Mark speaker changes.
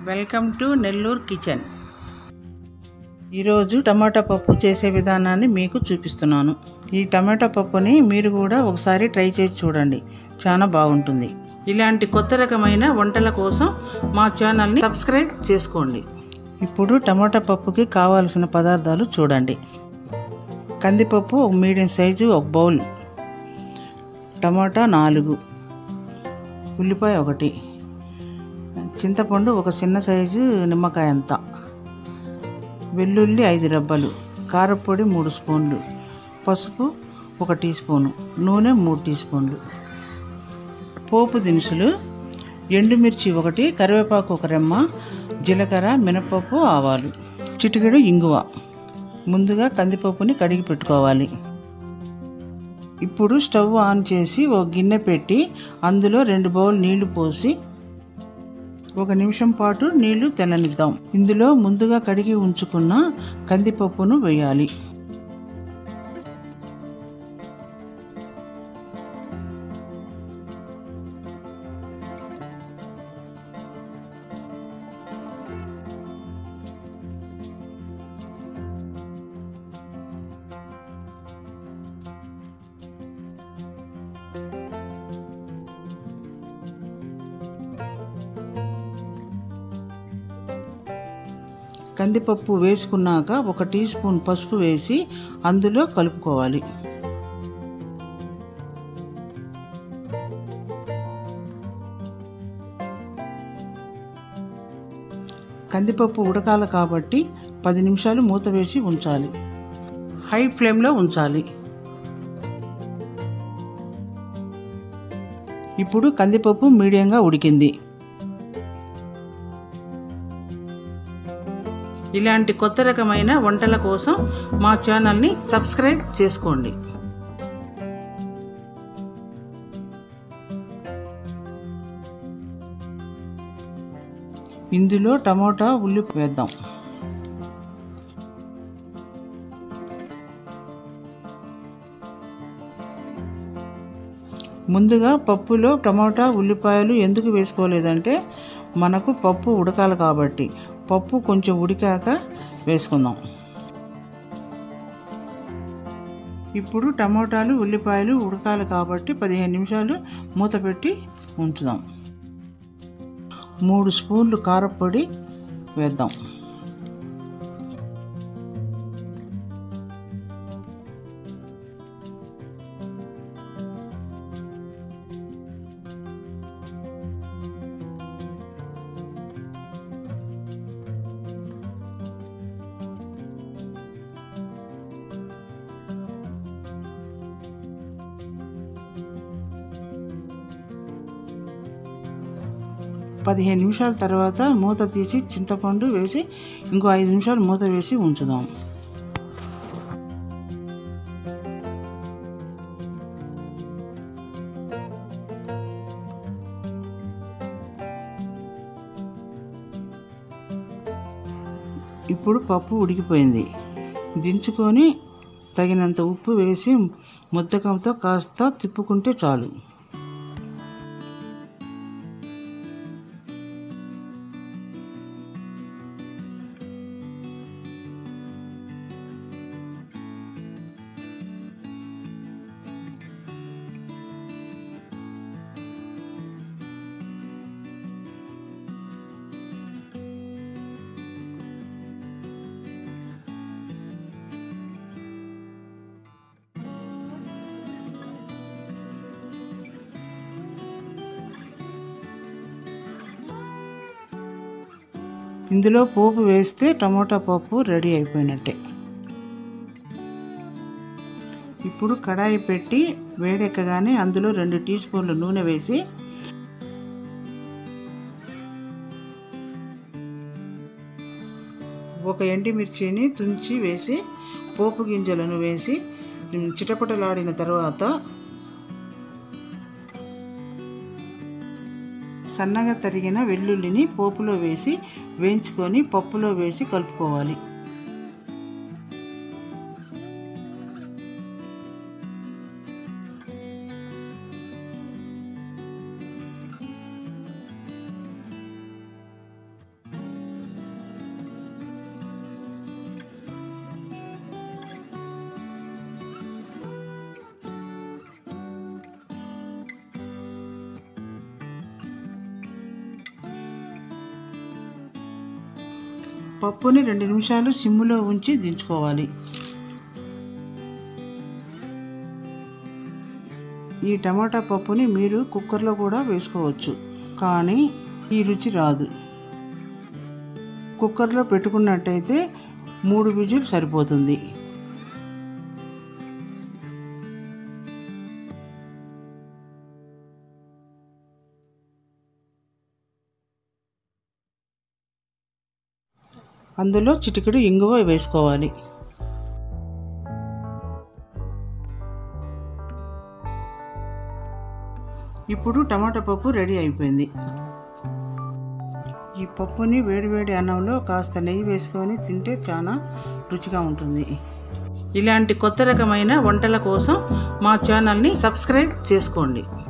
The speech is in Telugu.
Speaker 1: వెల్కమ్ టు నెల్లూరు కిచెన్ ఈరోజు టమాటా పప్పు చేసే విధానాన్ని మీకు చూపిస్తున్నాను ఈ టమాటా పప్పుని మీరు కూడా ఒకసారి ట్రై చేసి చూడండి చాలా బాగుంటుంది ఇలాంటి కొత్త రకమైన వంటల కోసం మా ఛానల్ని సబ్స్క్రైబ్ చేసుకోండి ఇప్పుడు టమాటా పప్పుకి కావాల్సిన పదార్థాలు చూడండి కందిపప్పు ఒక మీడియం సైజు ఒక బౌల్ టమాటా నాలుగు ఉల్లిపాయ ఒకటి చింతపండు ఒక చిన్న సైజు నిమ్మకాయ అంత వెల్లుల్లి ఐదు రబ్బలు కారపొడి మూడు స్పూన్లు పసుపు ఒక టీ స్పూను నూనె మూడు టీ స్పూన్లు పోపు దినుసులు ఎండుమిర్చి ఒకటి కరివేపాకు ఒక రెమ్మ జీలకర్ర మినపప్పు ఆవాలు చిటికెడు ఇంగువ ముందుగా కందిపప్పుని కడిగి పెట్టుకోవాలి ఇప్పుడు స్టవ్ ఆన్ చేసి ఒక గిన్నె పెట్టి అందులో రెండు బౌల్ నీళ్లు పోసి ఒక నిమిషం పాటు నీళ్లు తెల్లనిద్దాం ఇందులో ముందుగా కడిగి ఉంచుకున్న కందిపప్పును వేయాలి కందిపప్పు వేసుకున్నాక ఒక టీ స్పూన్ పసుపు వేసి అందులో కలుపుకోవాలి కందిపప్పు ఉడకాలి కాబట్టి పది నిమిషాలు మూత వేసి ఉంచాలి హై ఫ్లేమ్లో ఉంచాలి ఇప్పుడు కందిపప్పు మీడియంగా ఉడికింది ఇలాంటి కొత్త రకమైన వంటల కోసం మా ఛానల్ని సబ్స్క్రైబ్ చేసుకోండి ఇందులో టమోటా ఉల్లి వేద్దాం ముందుగా పప్పులో టమోటా ఉల్లిపాయలు ఎందుకు వేసుకోలేదంటే మనకు పప్పు ఉడకాలి కాబట్టి పప్పు కొంచెం ఉడికాక వేసుకుందాం ఇప్పుడు టమోటాలు ఉల్లిపాయలు ఉడకాలి కాబట్టి పదిహేను నిమిషాలు మూత పెట్టి ఉంచుదాం మూడు స్పూన్లు కారపొడి వేద్దాం పదిహేను నిమిషాల తర్వాత మూత తీసి చింతపండు వేసి ఇంకో ఐదు నిమిషాలు మూత వేసి ఉంచుదాం ఇప్పుడు పప్పు ఉడికిపోయింది దించుకొని తగినంత ఉప్పు వేసి ముద్దకంతో కాస్త తిప్పుకుంటే చాలు ఇందులో పోపు వేస్తే టమోటా పప్పు రెడీ అయిపోయినట్టే ఇప్పుడు కడాయి పెట్టి వేడెక్కగానే అందులో రెండు టీ స్పూన్లు నూనె వేసి ఒక ఎండిమిర్చిని తుంచి వేసి పోపు గింజలను వేసి చిటపటలాడిన తర్వాత సన్నగా తరిగిన వెల్లుల్లిని పోపులో వేసి వేయించుకొని పప్పులో వేసి కలుపుకోవాలి పప్పుని రెండు నిమిషాలు సిమ్ములో ఉంచి దించుకోవాలి ఈ టమాటా పప్పుని మీరు కుక్కర్లో కూడా వేసుకోవచ్చు కానీ ఈ రుచి రాదు కుక్కర్లో పెట్టుకున్నట్టయితే మూడు విజిల్ సరిపోతుంది అందులో చిటికెడు ఇంగువ వేసుకోవాలి ఇప్పుడు టమాటా పప్పు రెడీ అయిపోయింది ఈ పప్పుని వేడివేడి అన్నంలో కాస్త నెయ్యి వేసుకొని తింటే చాలా రుచిగా ఉంటుంది ఇలాంటి కొత్త రకమైన వంటల కోసం మా ఛానల్ని సబ్స్క్రైబ్ చేసుకోండి